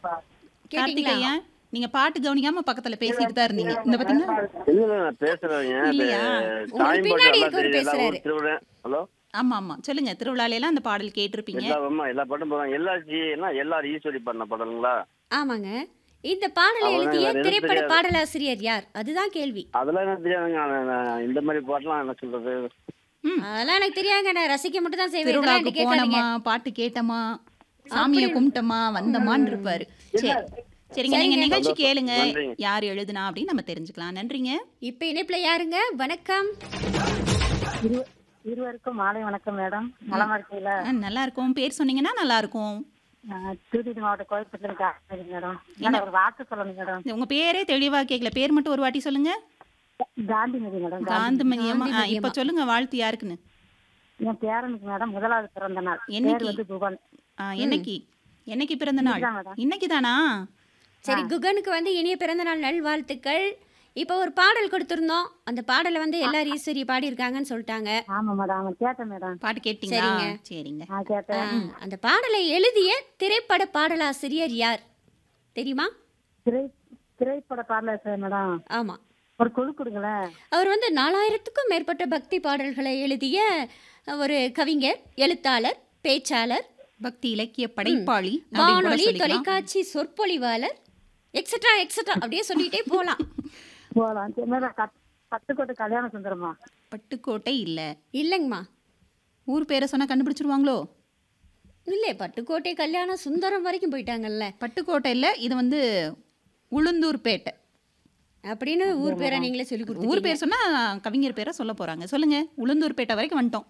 கேட்டீங்களா கார்த்திகேயா நீங்க பாட்டு கவனிக்காம பக்கத்துல பேசிட்டு தான் இருந்தீங்க இந்த பாத்தீங்களா இல்ல நான் பேசுறேங்க இல்லையா? உங்களுக்கு பின்னாடி இருக்கவர் பேசுறாரு. ஹலோ ஆமா ஆமா சொல்லுங்க திருவிழால எல்லாம் அந்த பாடல் கேட்டிருப்பீங்க எல்லா அம்மா எல்லா பாட்டும் போறாங்க எல்லா ஜினா எல்லாரும் ஈஸ்வரி பண்ண படங்களா ஆமாங்க இந்த பாடலை அவ்வளவுதான், எழுதிய வேற எதுவும் திரைப்பட தெரியாது. பாடலாசிரியர் யார் அதுதான் கேள்வி அதெல்லாம் எனக்கு தெரியாதுங்க நான் நான் இந்த மாதிரி பாட்டுலாம் என்ன சொல்றது அதெல்லாம் எனக்கு தெரியாங்க நான் ரசிக்க மட்டும் தான் செய்வேன் இதெல்லாம் திருவிழாக்கு என்கிட்ட கேட்காதீங்க போனோமா பாட்டு கேட்டோமா சாமியை கும்பிட்டோமா வந்தமான்னு இருப்பாரு சரி சரிங்க நீங்க நிகழ்ச்சி கேளுங்க நன்றிங்க. யார் எழுதுனா அப்படின்னு நம்ம தெரிஞ்சுக்கலாம் நன்றிங்க இப்ப இணைப்புல யாருங்க வணக்கம் இரு இருவருக்கும் மாலை வணக்கம் மேடம் நலமா இருக்கீங்களா ஆ, நல்லா இருக்கும் பேர் சொன்னீங்கன்னா நல்லா இருக்கும் நான் தூத்துக்குடி மாவட்ட கோயம்புத்தூர் காஷ்மீர் மேடம் மேடம் ஒரு வார்த்தை சொல்லணும் மேடம் உங்க பேரே தெளிவா கேட்கல பேர் மட்டும் ஒரு வாட்டி சொல்லுங்க காந்திமதி மேடம் காந்தி- காந்திமதியம்மா ஆ, இப்ப காந்திமதியம்மா. சொல்லுங்க வாழ்த்து யாருக்குன்னு என் பேரனுக்கு மேடம் முதலாவது பிறந்த நாள் என்னைக்கு? பேர் வந்து புவன் ஆ, என்னைக்கு என்னைக்கு பிறந்த நாள் இன்னைக்குதான் மேடம். இன்னைக்கு தானா சரி குகனுக்கு வந்து இனிய பிறந்தநாள் நல்வாழ்த்துக்கள் இப்போ ஒரு பாடல் கொடுத்திருந்தோம் அந்த பாடலை வந்து எல்லாரும் ஈஸ்வரி பாடியிருக்காங்கன்னு சொல்லிட்டாங்க ஆமா மேடம் அவன் கேட்டேன் மேடம் பாட்டு கேட்டீங்களா சரிங்க. சரிங்க நான் ஆ, கேட்டேன் அந்த பாடலை எழுதிய திரைப்பட பாடலாசிரியர் யார் தெரியுமா திரை திரைப்பட பாடல மேடம் ஆமா ஒரு குழு கொடுங்களேன் அவர் வந்து நாலாயிரத்துக்கும் மேற்பட்ட பக்தி பாடல்களை எழுதிய ஒரு கவிஞர் எழுத்தாளர் பேச்சாளர் பக்தி இலக்கிய படைப்பாளி அப்படின்னு கூட வானொலி சொல்லிக்கலாம். தொலைக்காட்சி சொற்பொழிவாளர் எக்ஸட்ரா எக்ஸட்ரா அப்படியே சொல்லிட்டே போலாம் போகலாம் சரி, மேடம் கத்- பட்டுக்கோட்டை கல்யாண சுந்தரமா பட்டுக்கோட்டை இல்ல இல்லைங்கம்மா ஊர் பேரை சொன்னா கண்டுபிடிச்சிருவாங்களோ இல்லை பட்டுக்கோட்டை கல்யாணம் சுந்தரம் வரைக்கும் போயிட்டாங்கல்ல பட்டுக்கோட்டை இல்ல இது வந்து உளுந்தூர்பேட்டை அப்படின்னு ஊர் பேரை நீங்களே சொல்லி ஊர் கொடுத்தீங்க பேர் சொன்னா கவிஞர் பேரை சொல்ல போறாங்க சொல்லுங்க உளுந்தூர்பேட்டை வரைக்கும் வந்துட்டோம்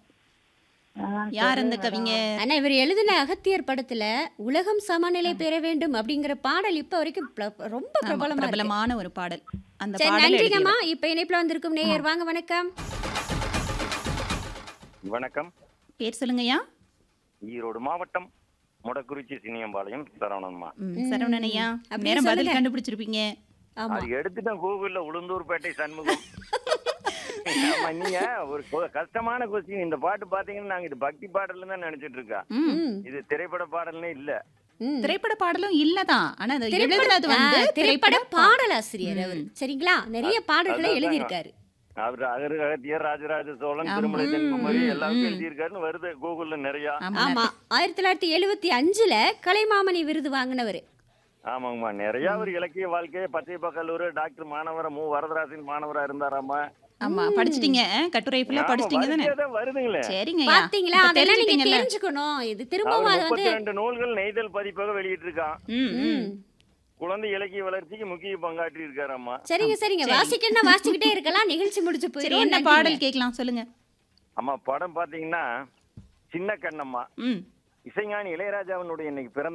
யார் அந்த கவிஞர் ஆனா இவர் எழுதின அகத்தியர் படத்துல உலகம் சமநிலை பெற வேண்டும் அப்படிங்கிற பாடல் இப்ப வரைக்கும் பிர- ரொம்ப ஆமா, பிரபலமா இருக்கு பிரபலமான ஒரு பாடல் அந்த சரி பாடல் நன்றிங்கம்மா எழுதியவர். இப்ப இணைப்புல வந்திருக்கும் நேயர் வாங்க வணக்கம் வணக்கம் பேர் சொல்லுங்கய்யா ஈரோடு மாவட்டம் முடக்குறிச்சி சினியம்பாளையம் சரவணன்மா ம், சரவணனையா அப்படியே நேரம் பதில் சொல்லுங்க. கண்டுபிடிச்சிருப்பீங்க ஆமா அது எடுத்துட்டேன் கூகுள்ல உளுந்தூர்பேட்டை சண்முகம் ஆமா நீங்க ஒரு கொ- கஷ்டமான கொஸ்டின் இந்த பாட்டு பாத்தீங்கன்னா நாங்க இது பக்தி பாடல்னு தான் நினைச்சிட்டு இருக்கோம் ம், ம், இது திரைப்பட பாடல்னே இல்ல ம். திரைப்பட பாடலும் இல்லதான் ஆனா அது திரைப்பட- எழுதுனது வந்து ஆ, திரைப்பட திரைப்பட பாடலாசிரியர் அவர் சரிங்களா நிறைய பாடல்களை அதான், எழுதியிருக்காரு அவர் அகர் அகத்தியர் ராஜராஜ சோழன் திருமலை தென்குமரி எல்லாருக்கும் எழுதியிருக்காருன்னு வருது கூகுள்ல நிறைய ஆமா ஆமா ஆயிரத்தி தொள்ளாயிரத்தி எழுவத்தி அஞ்சுல கலைமாமணி விருது வாங்கினவர் ஆமாங்கம்மா நிறைய ஒரு இலக்கிய வாழ்க்கையை பச்சைப்ப கல்லூரி டாக்டர் மாணவர மு வரதராஜன் மாணவரா இருந்தாராமா ஆமா படிச்சிட்டீங்க கட்டுரை ஃபுல்லா ஆமா, படிச்சிட்டீங்க தானே வரிசையா தான் வருதுங்களே சரிங்க பாத்தீங்களா அதெல்லாம் நீங்க தெரிஞ்சுக்கணும் இது திரும்பவும் அது வந்து முப்பத்தி ரெண்டு நூல்கள் நெய்தல் பதிப்பாக வெளியிட்டு இருக்கான் ம் ம் ம். குழந்தை இலக்கிய வளர்ச்சிக்கு முக்கிய பங்காற்றி இருக்காராமா சரிங்க சரிங்க வாசிக்கணும்னா வாசிக்கிட்டே இருக்கலாம் நிகழ்ச்சி முடிச்சு சரி போயிடும் என்ன பாடல் கேட்கலாம் சொல்லுங்க அம்மா படம் பாத்தீங்கன்னா சின்ன கண்ணம்மா ம் இசைஞானி இளையராஜாவினுடைய இன்னைக்கு பிறந்த